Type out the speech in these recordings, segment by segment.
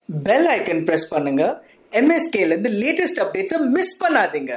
Bell icon press பண்ணுங்க MSK ல இருந்து லேட்டஸ்ட் அப்டேட்ஸை மிஸ் பண்ணாதீங்க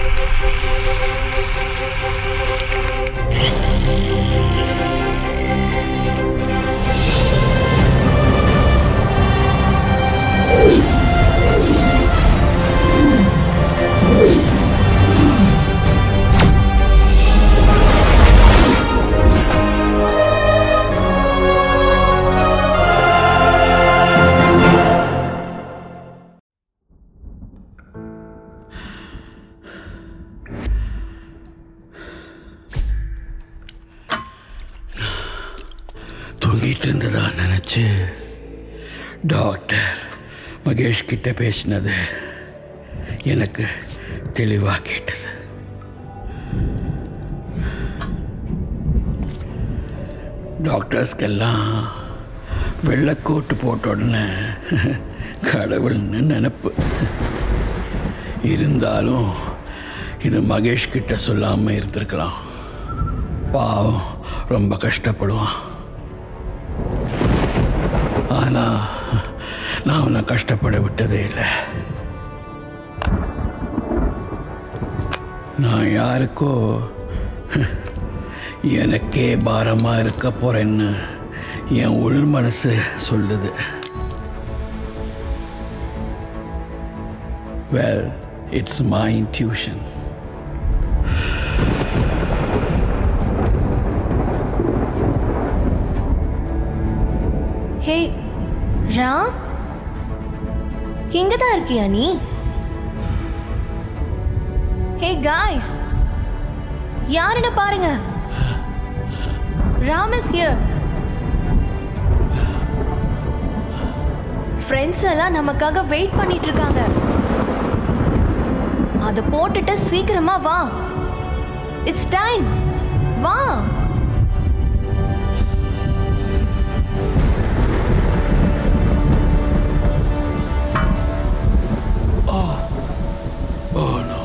தூங்கிட்டு இருந்ததா நினச்சி டாக்டர் மகேஷ் கிட்ட பேசினது எனக்கு தெளிவாக கேட்டது டாக்டர்ஸ்க்கெல்லாம் வெள்ளைக்கோட்டு போட்ட உடனே கடவுள்னு நினப்பு இருந்தாலும் இது மகேஷ் கிட்ட சொல்லாமல் இருந்திருக்கலாம் பாவம் ரொம்ப கஷ்டப்படுவான் ஆனால் நான் அவனை கஷ்டப்பட விட்டதே இல்லை நான் யாருக்கோ எனக்கே பாரமாக இருக்க போகிறேன்னு என் உள் மனசு சொல்லுது well it's my intuition hey Ram இங்க தான் இருக்கியா நீ ஹே காய்ஸ் யாருன்னு பாருங்க ராம் இஸ் ஹியர் ஃப்ரெண்ட்ஸ் எல்லாம் நமக்காக வெயிட் பண்ணிட்டு இருக்காங்க அதை போட்டுட்டு சீக்கிரமா வா இட்ஸ் டைம் வா Oh no.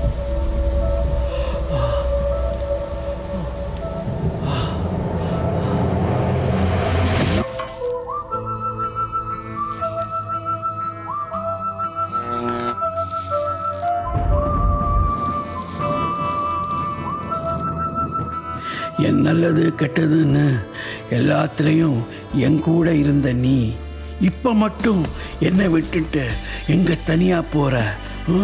என் நல்லது கெட்டதுன்னு எல்லாத்துலேயும் என் கூட இருந்த நீ இப்போ மட்டும் என்னை விட்டுட்டு எங்க தனியா போற ஆ?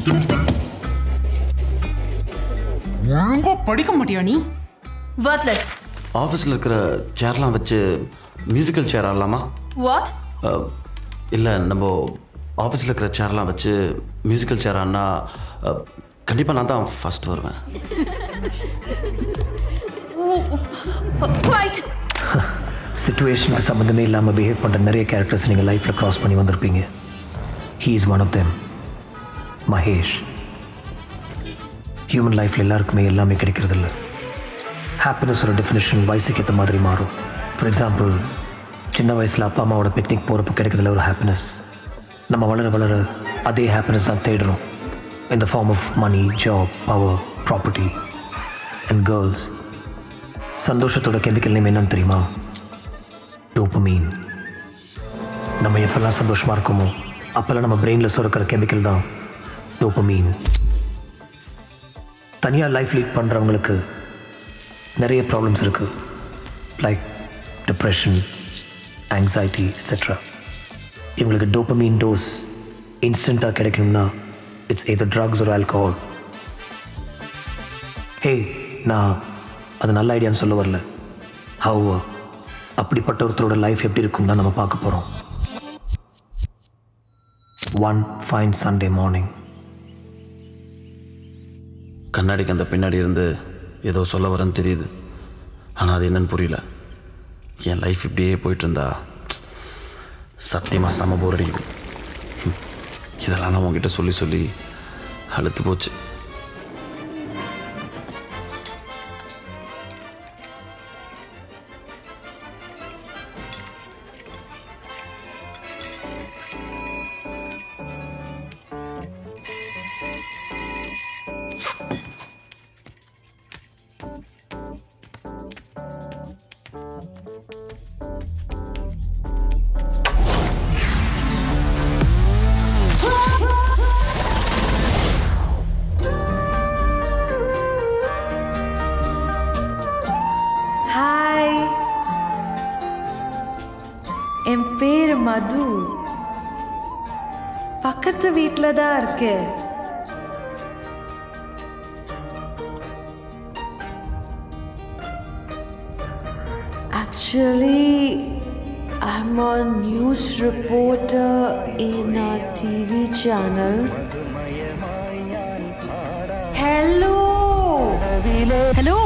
Give it quick. ஒழுங்கா படிக்க மாட்டியா நீ Worthless. ஆஃபீஸில் இருக்கிற சேர்லாம் வச்சு மியூசிக்கல் சேர் ஆடலாமா What? இல்லை நம்ம ஆஃபீஸில் இருக்கிற சேர்லாம் வச்சு மியூசிக்கல் சேர் ஆடினா கண்டிப்பாக நான் தான் ஃபஸ்ட் வருவேன் Quiet. சுச்சுவேஷனுக்கு சம்மந்தமே இல்லாமல் பிஹேவ் பண்ணுற நிறைய கேரக்டர்ஸ் நீங்கள் லைஃப்பில் க்ராஸ் பண்ணி வந்திருப்பீங்க he is one of them Mahesh human லைஃப்பில் எல்லாருக்குமே எல்லாமே கிடைக்கிறதில்ல ஹாப்பினஸ் ஒரு டெஃபினேஷன் வயசுக்கு ஏற்ற மாதிரி மாறும் ஃபார் எக்ஸாம்பிள் சின்ன வயசில் அப்பா அம்மாவோட பிக்னிக் போகிறப்ப கிடைக்கிறதுல ஒரு ஹாப்பினஸ் நம்ம வளர வளர அதே ஹாப்பினஸ் தான் தேடுறோம் in the form of money, job, power, property and girls. சந்தோஷத்தோட கெமிக்கல் நேம் என்னன்னு தெரியுமா டோப்பமீன் நம்ம எப்பெல்லாம் சந்தோஷமாக இருக்கோமோ அப்போல்லாம் நம்ம பிரெயினில் சுரக்கிற கெமிக்கல் தான் டோப்பமீன் தனியாக லைஃப் லீட் பண்ணுறவங்களுக்கு நிறைய ப்ராப்ளம்ஸ் இருக்குது லைக் டிப்ரெஷன் ஆங்ஸைட்டி எட்ஸெட்ரா இவங்களுக்கு டோப்பமீன் டோஸ் இன்ஸ்டண்ட்டாக கிடைக்கணும்னா இட்ஸ் எதர் ட்ரக்ஸ் ஒரு ஆல்கஹால் ஹே நான் அது நல்ல ஐடியான்னு சொல்ல வரல ஹவ் அப்படிப்பட்ட ஒருத்தரோட லைஃப் எப்படி இருக்கும் தான் நம்ம பார்க்க போகிறோம் ஒன் ஃபைன் சண்டே மார்னிங் கண்ணாடிக்கு அந்த பின்னாடி இருந்து ஏதோ சொல்ல வரேன்னு தெரியுது ஆனால் அது என்னன்னு புரியல என் லைஃப் இப்படியே போயிட்டு இருந்தா சத்தியமாக செம போர் அடிக்குது ஹம். இதெல்லாம் நான் உங்ககிட்ட சொல்லி சொல்லி அழுத்து போச்சு ஹாய் என் பேர் மது பக்கத்து வீட்டில் தான் இருக்கேன் Actually, I'm a news reporter in a TV channel. Hello! Hello!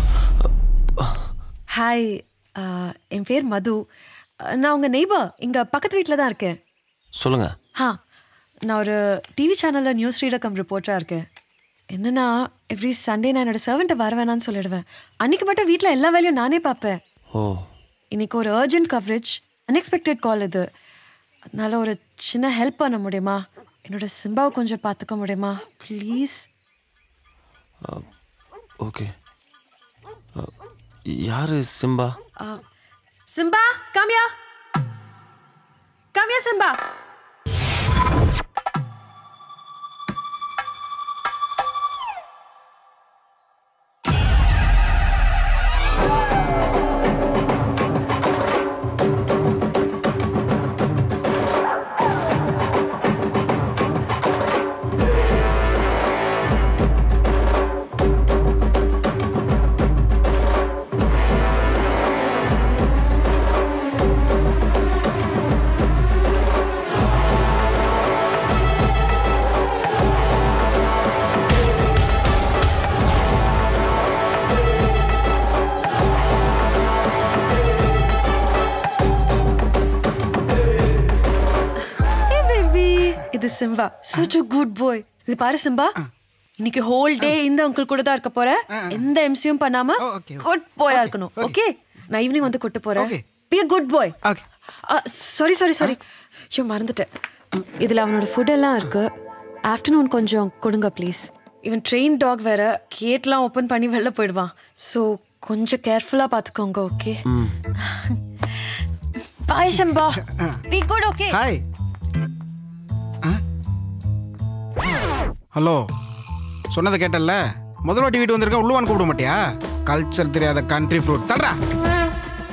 Hi என் பேர் மது Uh, நான் உங்கள் நெய்பர் இங்கே பக்கத்து வீட்டில் தான் இருக்கேன் சொல்லுங்கள் ஹா நான் ஒரு டிவி சேனலில் நியூஸ் ரீடர் கம் ரிப்போர்ட்டராக இருக்கேன் என்னன்னா எவ்ரி சண்டே நான் என்னோட சர்வெண்ட்டை வர வேணாம்னு சொல்லிடுவேன் அன்னைக்கு மட்டும் வீட்டில் எல்லா வேலையும் நானே பார்ப்பேன் ஓ இன்னைக்கு ஒரு அர்ஜென்ட் கவரேஜ் அன்எக்ஸ்பெக்டட் கால் இது அதனால ஒரு சின்ன ஹெல்ப் பண்ண முடியுமா என்னோட சிம்பாவை கொஞ்சம் பார்த்துக்க முடியுமா ப்ளீஸ் ஓகே யார் Simba Simba come here come here Simba hey baby இது Simba such a good boy இது பாரு சிம்பா இன்னைக்கு ஹோல் டே இந்த அங்கிள் கூட தான் இருக்க போற எந்த எம்சியும் பண்ணாம குட் பாயா இருக்கணும் ஓகே நான் ஈவினிங் வந்து கூட்டு போறேன் be a good boy Okay. Sorry sorry sorry ஐயோ மறந்துட்டேன் இதுல அவனோட ஃபுட் எல்லாம் இருக்கு ஆஃப்டர்நூன் கொஞ்சம் கொடுங்க ப்ளீஸ் இவன் ட்ரெயின் டாக் வேற கேட்லாம் ஓப்பன் பண்ணி வெளில போயிடுவான் ஸோ கொஞ்சம் கேர்ஃபுல்லா பாத்துக்கோங்க okay bye Simba Be good, okay? Hi hello சொன்னதை கேட்டல்ல முதல் வாட்டி வீட்டு வந்திருக்கேன் உள்ளுவான் கூப்பிட மாட்டியா கல்ச்சர் தெரியாத கண்ட்ரி ஃப்ரூட் தர்றா